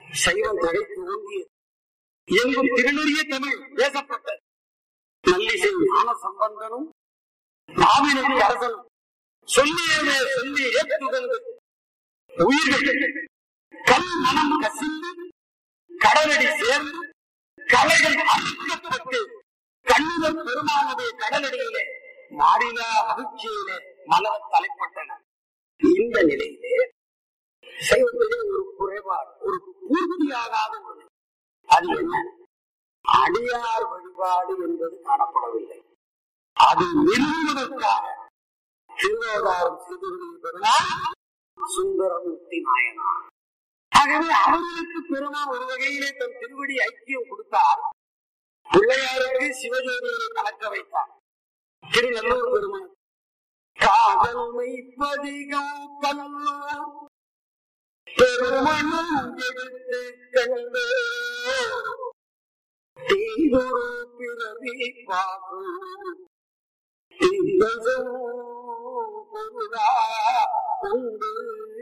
சைவம் தழைத்து ஓங்கியது எங்கும் திருநெறிய தமிழ் பேசப்பட்டது நல்லிசை ஞான சம்பந்தனும் மாவினை அரசனும் சொல்லியவே சொல்லி ஏற்றுதல் உயிர்கள் கல் மனம் கசிந்து கடலடி சேர்ந்து கலைகள் அழிக்கப்பட்டு கண்ணுதல் பெருமானுடைய கடலடியிலே மாறிலா மகிழ்ச்சியிலே மலர் தலைப்பட்டன இந்த நிலையிலே சைவத்திலே ஒரு குறைபாடு ஒரு பூர்த்தியாகாத ஒன்று அது என்ன அடியார் வழிபாடு என்பது காணப்படவில்லை அது நிறுவுவதற்காக திருவோதாரம் செய்திருப்பதனால் சுந்தரமூர்த்தி நாயனார் ஆகவே அவர்களுக்கு பெருமான் ஒரு வகையிலே தன் திருவடி ஐக்கியம் கொடுத்தார் பிள்ளையாருக்கு சிவஜோதியை கலக்க வைத்தார் திருநல்லூர் பெருமான் காதல் மெய்ப்பதிகம் கல்லூர் பெருமனும் எடுத்து கண்டு தீதுரு பிறவி பாகும் தீர்த்ததும் பொருளா உண்டு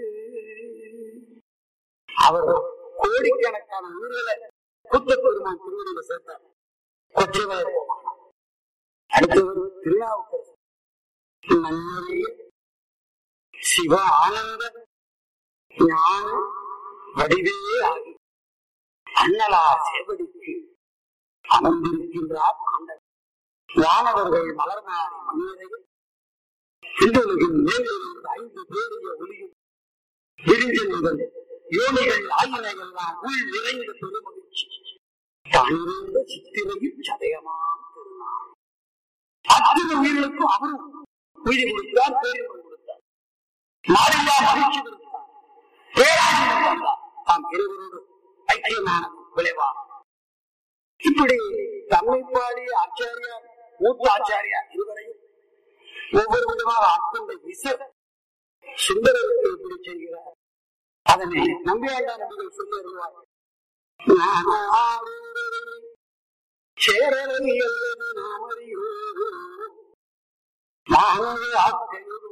அவர் கோடிக்கணக்கான உயிர்களை குத்த பெருமான் திருவடியில சேர்த்தார் கொச்சைவர பெருமானார் அடுத்தவர் திருநாவுக்கரசர் நன்னறிய சிவ ஆனந்த ஞான வடிவே ஆகி அண்ணலா சேவடிக்கு அமர்ந்திருக்கின்றார் ஆண்டவர் வானவர்கள் மலர் மாறி மனிதரையும் இந்துலகின் மேலிருந்து ஐந்து பேரிய ஒளியும் விரிஞ்சல் யோனிகள் ஆயினையெல்லாம் உள் நிறைந்த பெருமகிழ்ச்சி தானிருந்த சித்திரையில் சதயமாம் திருநாள் அத்தனை உயிர்களுக்கும் அவரும் உயிரை கொடுத்தார் பேரின்பம் கொடுத்தார் மாறியா மகிழ்ச்சி கொடுத்தார் பேராஜியம் தந்தார் தாம் இருவரோடு ஐக்கியமான விளைவா இப்படி தம்மை பாடிய ஆச்சாரியார் மூத்த ஆச்சாரியார் இருவரையும் ஒவ்வொரு விதமாக ஆட்கொண்ட விசர் சுந்தரருக்கு எப்படி செய்கிறார் அதனை நம்பியாண்டார் நபிகள் சொல்லி வருவார் சேரலை அல்லது நாமறியோ மாணவ ஆக்கையோ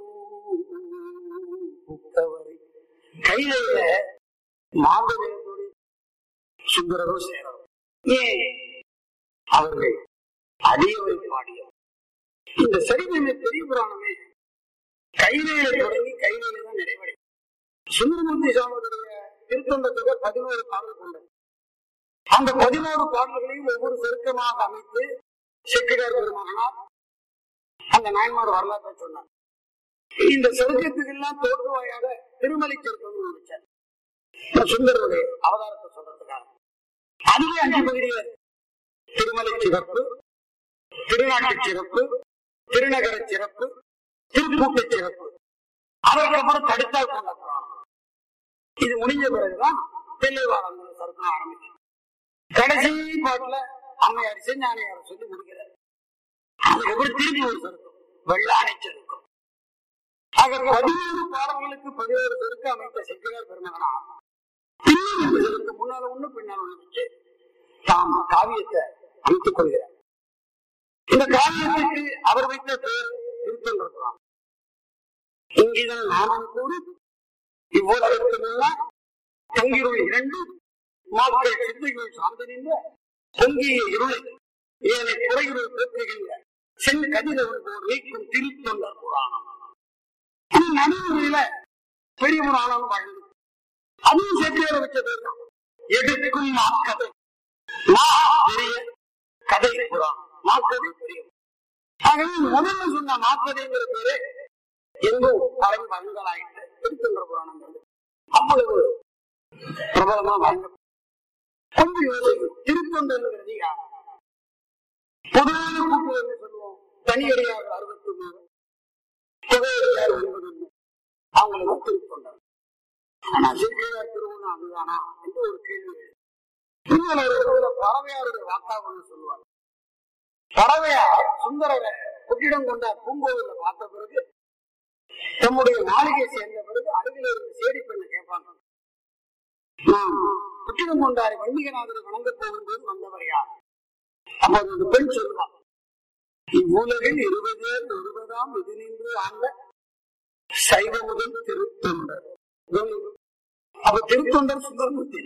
புத்தவரை கையில மாந்தவேலோடு சுந்தரரோ சேரோ ஏன் அவர்கள் அடியவரை பாடியவர் இந்த சரிதமே பெரிய புராணமே கையிலேயே தொடங்கி கையிலேயே தான் நிறைவடையும் சுந்தரமூர்த்தி சுவாமியுடைய திருத்தொண்டத்துக்கு பதினோரு பாடல் கொண்டது அந்த பதினோரு பாடல்களையும் ஒவ்வொரு செருக்கமாக அமைத்து செக்கிடார் பெருமகனார் அந்த நாயன்மார் வரலாற்றை சொன்னார் இந்த செருக்கத்துக்கு எல்லாம் தோற்றுவாயாக திருமலை செருக்கம் நினைச்சார் சுந்தரருடைய அவதாரத்தை சொல்றதுக்காக அதுவே அஞ்சு பகுதியில் திருமலை சிறப்பு திருநாட்டு சிறப்பு திருநகர சிறப்பு திருக்கூட்ட சிறப்பு அதற்கப்புறம் தடுத்தால் கொண்ட புராணம் இது முடிஞ்ச பிறகுதான் தெளிவாரம் சருக்கம் ஆரம்பிக்கும் கடைசி பாட்டுல அம்மையார் செஞ்ஞானியார் சொல்லி முடிக்கிறார் அதுக்கப்புறம் திரும்பி ஒரு சருக்கம் வெள்ளாணை சருக்கம் ஆக பதினோரு பாடல்களுக்கு பதினோரு செருக்கு அமைத்த செட்டியார் பெருமகனா பின்னாடி செருக்கு முன்னால ஒண்ணு பின்னால ஒண்ணு வச்சு தாம் காவியத்தை அமைத்துக் கொள்கிறார் இந்த காவியத்துக்கு அவர் வைத்த பெயர் திருத்தொண்டர் இங்கிதன் நாமம் கூறி இவ்வுலகத்திலுள்ள தங்கிருள் இரண்டு மாக்கள் சிந்தைகள் சார்ந்து நின்ற பொங்கிய இருளை ஏனை குறைகள் போக்குகின்ற சென் கதிரவன் போர் நீக்கும் திருத்தொண்டர் புராணம் இது நடுவுல பெரிய புராணம் வாழ்ந்து அதுவும் செட்டியார வச்ச பேர் தான் எடுக்கும் மாக்கதை மா பெரிய கதை புராணம் மாக்கதை பெரிய ஆகவே முதல்ல சொன்ன மாக்கதைங்கிற பேரு எங்கும் பரவி வழங்கலாயிட்டு திருத்தொன்ற புராணங்கள் அவ்வளவு பிரபலமா வழங்க கொஞ்சம் யோசிக்கும் திருத்தொண்டர்ங்கிறது யார் பொதுவான கூட்டுவது சொல்லுவோம் தனியடியார் அறுபத்தி மூணு புகையடியார் ஒன்பது ஒண்ணு அவங்களுக்கு திருத்தொண்டர் ஆனா சிறுகையார் திருவண்ணம் அதுதானா என்று ஒரு கேள்வி எழுது. இன்னொரு இடத்துல பறவையாருடைய வாக்காளர்னு சொல்லுவார் பறவையார் சுந்தரரை புட்டிடம் கொண்ட பூங்கோவில பார்த்த பிறகு தம்முடைய மாளிகை சேர்ந்த பிறகு அருகில் இருந்து சேடி பெண்ணை கேட்பாங்க நான் புட்டிடம் கொண்டாரை வன்னிகநாதரை வணங்க போகும்போது வந்தவர் யார் அப்போது அந்த பெண் சொல்லுவார் இவ்வுலகில் இருபது ஒருவதாம் இது நின்று ஆண்ட சைவ முதல் திருத்தொண்டர் அப்ப திருத்தொண்டர் சுந்தரமூர்த்தி